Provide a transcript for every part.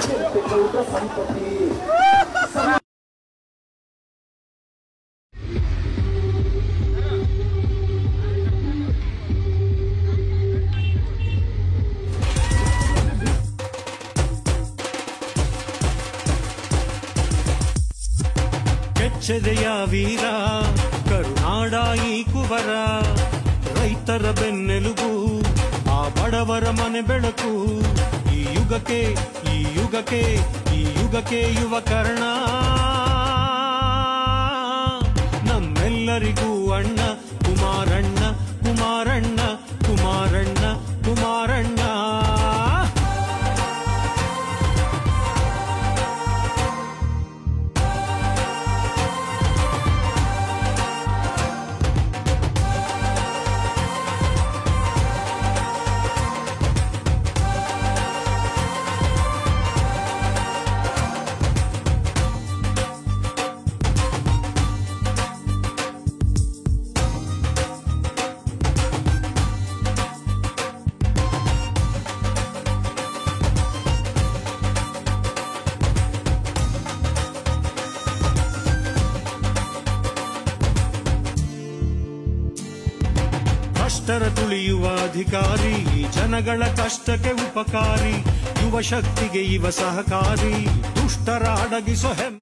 ಕೆಂಪೇಗೌಡರ ಸಂತತಿ ಕೆಚ್ಚದೆಯ ವೀರ ಕರುನಾಡಾಯಿ ಕುವರ ರೈತರ ಬೆನ್ನೆಲುಬು ಆ ಬಡವರ ಮನೆ ಬೆಳಕು ಈ ಯುಗಕ್ಕೆ ಈ ಯುಗಕ್ಕೆ ಈ ಯುಗಕ್ಕೆ ಯುವ ಕರ್ಣ ನಮ್ಮೆಲ್ಲರಿಗೂ ಅಣ್ಣ ಕುಮಾರಣ್ಣ ಕುಮಾರಣ್ಣ ಕುಮಾರಣ್ಣ ಕುಮಾರಣ್ಣ ಕಷ್ಟರ ತುಳಿಯುವ ಅಧಿಕಾರಿ ಜನಗಳ ಕಷ್ಟಕ್ಕೆ ಉಪಕಾರಿ ಯುವ ಶಕ್ತಿಗೆ ಇವ ಸಹಕಾರಿ ದುಷ್ಟರ ಅಡಗಿಸೋ ಹೆಮ್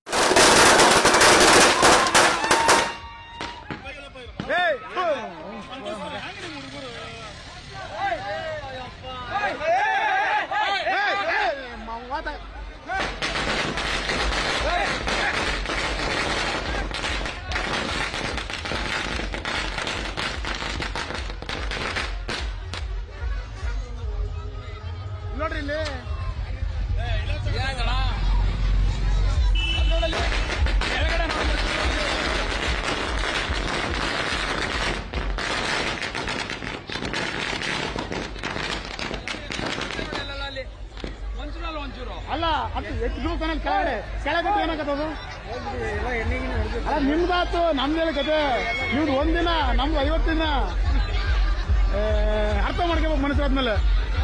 ನೋಡ್ರಿ ಇಲ್ಲಿ ಅಲ್ಲ ಅದು ಎಷ್ಟು ದೂರ ತನಕ ಕೆಳಗಡೆ ಕೆಳಗಡೆ ಏನಾಗತ್ತದು ಅಲ್ಲ ನಿಮ್ದಾತು ನಮ್ದೇಳ ಕತೆ ನಿಮ್ದು ಒಂದಿನ ನಮ್ದು ಐವತ್ತು ದಿನ ಏ, ಅರ್ಥ ಮಾಡ್ಕೋಬೇಕು ಮನುಷ್ಯ ಆದ್ಮೇಲೆ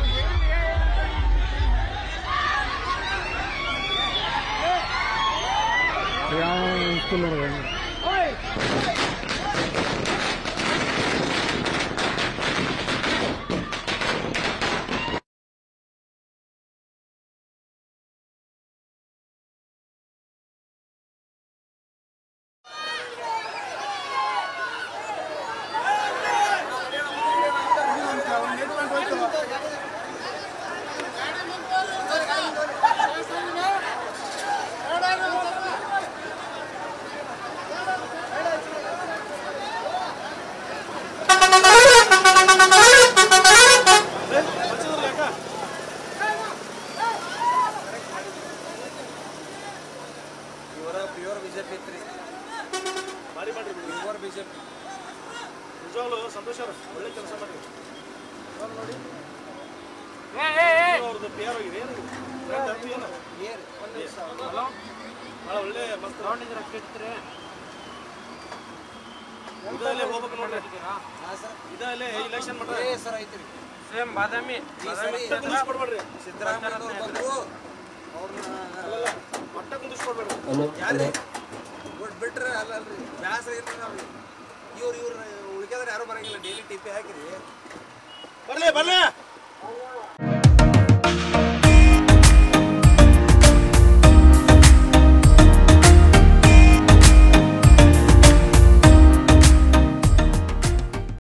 ಯಾವ ಸ್ಕೂಲ್ ನೋಡಿದ್ರೆ ಇವರ ಪ್ಯೂರ್ ಬಿಜೆಪಿ ಐತ್ರಿ ಭಾರಿ ಮಾಡ್ರಿ ಪ್ಯೂರ್ ಬಿಜೆಪಿ ನಿಜವಾಗ್ಲು ಸಂತೋಷ ಅವ್ರೆ. ಒಳ್ಳೆ ಕೆಲಸ ಮಾಡಿ ನೋಡಿ ಅವ್ರದ್ದು ಪಿ ಆರ್ ಆಗಿದೆ ಏನು ಏನು ಏರ್ ಭಾಳ ಒಳ್ಳೆ ಮಸ್ತ್ ಇದಲ್ಲೇ ಹೋಗ್ಬೇಕು ನೋಡ್ರಿ ಹಾ ಸರ್ ಇದಲ್ಲೇ ಎಲೆಕ್ಷನ್ ಮಾಡ್ರಿ ಏ ಸರ್ ಐತ್ರಿ ಸೇಮ್ ಬಾದಾಮಿ ಈ ಸರಿ ಕುಂದಿಸ್ಕೊಡ್ಬೇಡ್ರಿ ಸಿದ್ದರಾಮಯ್ಯನವ್ರು ಬಂದ್ರು ಅವ್ರನ್ನ ಅಲ್ಲಲ್ಲ ಮಟ್ಟ ಕುಂದಿಸ್ಕೊಡ್ಬೇಡ್ರಿ ಯಾರ್ರಿ ಬಿಟ್ ಬಿಟ್ರೆ ಅಲ್ಲ ಅಲ್ರಿ ಬ್ಯಾಸರ ಇರ್ರಿ ನಾವು ಇವ್ರು ಇವ್ರು ಉಳಿಕೆದ್ರೆ ಯಾರು ಬರಂಗಿಲ್ಲ ಡೈಲಿ ಟಿಪ್ಪಿ ಹಾಕಿರಿ ಬರ್ಲಿ ಬರ್ಲಿ